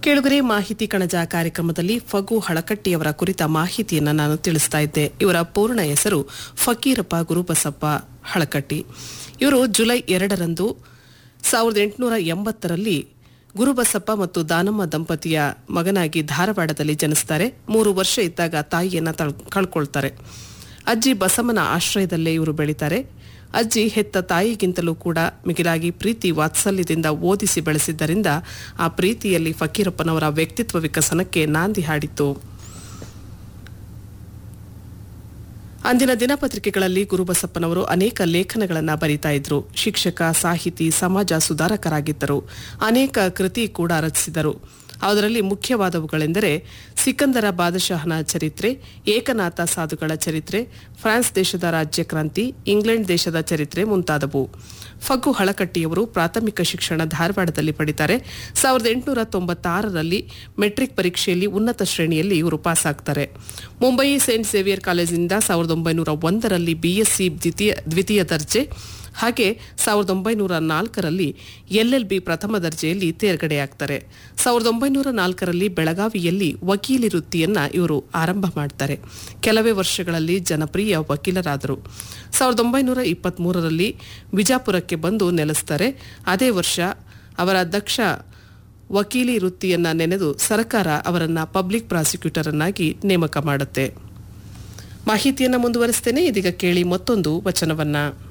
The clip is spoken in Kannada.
ಕೆಳಗರೆ ಮಾಹಿತಿ ಕಣಜ ಕಾರ್ಯಕ್ರಮದಲ್ಲಿ ಫಗು ಹಳಕಟ್ಟಿಯವರ ಕುರಿತ ಮಾಹಿತಿಯನ್ನು ನಾನು ತಿಳಿಸ್ತಾ ಇದ್ದೆ ಇವರ ಪೂರ್ಣ ಹೆಸರು ಫಕೀರಪ್ಪ ಗುರುಬಸಪ್ಪ ಹಳಕಟ್ಟಿ ಇವರು ಜುಲೈ ಎರಡರಂದು ಸಾವಿರದ ಎಂಟುನೂರ ಎಂಬತ್ತರಲ್ಲಿ ಗುರುಬಸಪ್ಪ ಮತ್ತು ದಾನಮ್ಮ ದಂಪತಿಯ ಮಗನಾಗಿ ಧಾರವಾಡದಲ್ಲಿ ಜನಿಸ್ತಾರೆ ಮೂರು ವರ್ಷ ಇದ್ದಾಗ ತಾಯಿಯನ್ನ ತಳ್- ಕಳ್ಕೊಳ್ತಾರೆ ಅಜ್ಜಿ ಬಸಮ್ಮನ ಆಶ್ರಯದಲ್ಲೇ ಇವರು ಬೆಳೀತಾರೆ ಅಜ್ಜಿ ಹೆತ್ತ ತಾಯಿಗಿಂತಲೂ ಕೂಡ ಮಿಗಿಲಾಗಿ ಪ್ರೀತಿ ವಾತ್ಸಲ್ಯದಿಂದ ಓದಿಸಿ ಬೆಳೆಸಿದ್ದರಿಂದ ಆ ಪ್ರೀತಿಯಲ್ಲಿ ಫಕೀರಪ್ಪನವರ ವ್ಯಕ್ತಿತ್ವ ವಿಕಸನಕ್ಕೆ ನಾಂದಿ ಹಾಡಿತು ಅಂದಿನ ದಿನಪತ್ರಿಕೆಗಳಲ್ಲಿ ಗುರುಬಸಪ್ಪನವರು ಅನೇಕ ಲೇಖನಗಳನ್ನು ಬರೀತಾ ಇದ್ರು ಶಿಕ್ಷಕ ಸಾಹಿತಿ ಸಮಾಜ ಸುಧಾರಕರಾಗಿದ್ದರು ಅನೇಕ ಕೃತಿ ಕೂಡ ರಚಿಸಿದರು ಅದರಲ್ಲಿ ಮುಖ್ಯವಾದವುಗಳೆಂದರೆ ಸಿಕಂದರ ಬಾದಶಾಹನ ಚರಿತ್ರೆ ಏಕನಾಥ ಸಾಧುಗಳ ಚರಿತ್ರೆ ಫ್ರಾನ್ಸ್ ದೇಶದ ರಾಜ್ಯ ಕ್ರಾಂತಿ ಇಂಗ್ಲೆಂಡ್ ದೇಶದ ಚರಿತ್ರೆ ಮುಂತಾದವು ಫಗ್ಗು ಹಳಕಟ್ಟಿಯವರು ಪ್ರಾಥಮಿಕ ಶಿಕ್ಷಣ ಧಾರವಾಡದಲ್ಲಿ ಪಡಿತಾರೆ ಸಾವಿರದ ಎಂಟುನೂರ ತೊಂಬತ್ತಾರರಲ್ಲಿ ಮೆಟ್ರಿಕ್ ಪರೀಕ್ಷೆಯಲ್ಲಿ ಉನ್ನತ ಶ್ರೇಣಿಯಲ್ಲಿ ಇವರು ಪಾಸ್ ಆಗ್ತಾರೆ ಮುಂಬಯಿ ಸೇಂಟ್ ಸೇವಿಯರ್ ಕಾಲೇಜಿನಿಂದ ಸಾವಿರದ ಒಂಬೈನೂರ ಒಂದರಲ್ಲಿ ಬಿಎಸ್ಸಿ ದ್ವಿತೀಯ ದ್ವಿತೀಯ ದರ್ಜೆ ಹಾಗೆ ಸಾವಿರದ ಒಂಬೈನೂರ ನಾಲ್ಕರಲ್ಲಿ ಎಲ್ಎಲ್ಬಿ ಪ್ರಥಮ ದರ್ಜೆಯಲ್ಲಿ ತೇರ್ಗಡೆಯಾಗ್ತಾರೆ ಸಾವಿರದ ಒಂಬೈನೂರ ನಾಲ್ಕರಲ್ಲಿ ಬೆಳಗಾವಿಯಲ್ಲಿ ವಕೀಲಿ ವೃತ್ತಿಯನ್ನ ಇವರು ಆರಂಭ ಮಾಡ್ತಾರೆ ಕೆಲವೇ ವರ್ಷಗಳಲ್ಲಿ ಜನಪ್ರಿಯ ವಕೀಲರಾದರು ಸಾವಿರದ ಒಂಬೈನೂರ ಇಪ್ಪತ್ತ್ಮೂರರಲ್ಲಿ ಬಿಜಾಪುರಕ್ಕೆ ಬಂದು ನೆಲೆಸ್ತಾರೆ ಅದೇ ವರ್ಷ ಅವರ ದಕ್ಷ ವಕೀಲಿ ವೃತ್ತಿಯನ್ನ ನೆನೆದು ಸರ್ಕಾರ ಅವರನ್ನ ಪಬ್ಲಿಕ್ ಪ್ರಾಸಿಕ್ಯೂಟರ್ ಅನ್ನಾಗಿ ನೇಮಕ ಮಾಡುತ್ತೆ ಮಾಹಿತಿಯನ್ನ ಮುಂದುವರಿಸ್ತೇನೆ ಇದೀಗ ಕೇಳಿ ಮತ್ತೊಂದು ವಚನವನ್ನ